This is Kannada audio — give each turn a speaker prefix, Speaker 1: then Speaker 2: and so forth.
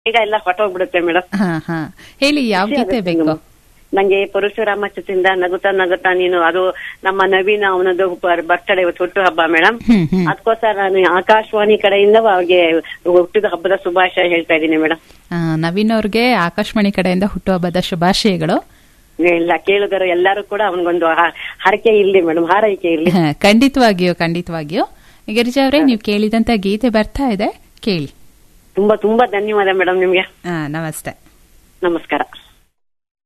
Speaker 1: ಈಗ ಎಲ್ಲ ಹೊಟ್ಟೋಗ್ಬಿಡುತ್ತೆ ಮೇಡಮ್
Speaker 2: ಹಾ ಹಾ ಹೇಳಿ ಯಾವ ಗೀತೆ ಬೇಕು
Speaker 1: ನಂಗೆ ಪರಶುರಾಮ ಚಿತ್ರದಿಂದ ನಗುತ್ತಾ ನಗುತ್ತಾ ನೀನು ಅದು ನಮ್ಮ ನವೀನ ಅವನದು ಬರ್ತಡೇ ಇವತ್ತು ಹುಟ್ಟು ಹಬ್ಬ ಮೇಡಮ್
Speaker 2: ಹ್ಮ್ ಹ್ಮ್
Speaker 1: ಅದಕ್ಕೋಸ್ಕರ ನಾನು ಆಕಾಶವಾಣಿ ಕಡೆಯಿಂದ ಅವ್ರಿಗೆ ಹುಟ್ಟಿದ ಹಬ್ಬದ ಶುಭಾಶಯ ಹೇಳ್ತಾ ಇದ್ದೀನಿ ಮೇಡಮ್
Speaker 2: ಆ, ನವೀನ್ ಅವ್ರಿಗೆ ಆಕಾಶವಾಣಿ ಕಡೆಯಿಂದ ಹುಟ್ಟುಹಬ್ಬದ ಶುಭಾಶಯಗಳು
Speaker 1: ಇಲ್ಲ ಕೇಳಿದರು ಎಲ್ಲರೂ ಕೂಡ ಅವನಿಗೊಂದು ಹರಕೆ ಇರ್ಲಿ ಮೇಡಮ್ ಹಾರೈಕೆ ಇರ್ಲಿ
Speaker 2: ಹಾ, ಖಂಡಿತವಾಗಿಯೂ ಖಂಡಿತವಾಗಿಯೂ ಗಿರಿಜಾ ಅವರೇ ನೀವು ಕೇಳಿದಂತ ಗೀತೆ ಬರ್ತಾ ಇದೆ ಕೇಳಿ
Speaker 1: ತುಂಬಾ ತುಂಬಾ ಧನ್ಯವಾದ ಮೇಡಮ್ ನಿಮ್ಗೆ
Speaker 2: ಆ, ನಮಸ್ತೆ
Speaker 1: ನಮಸ್ಕಾರ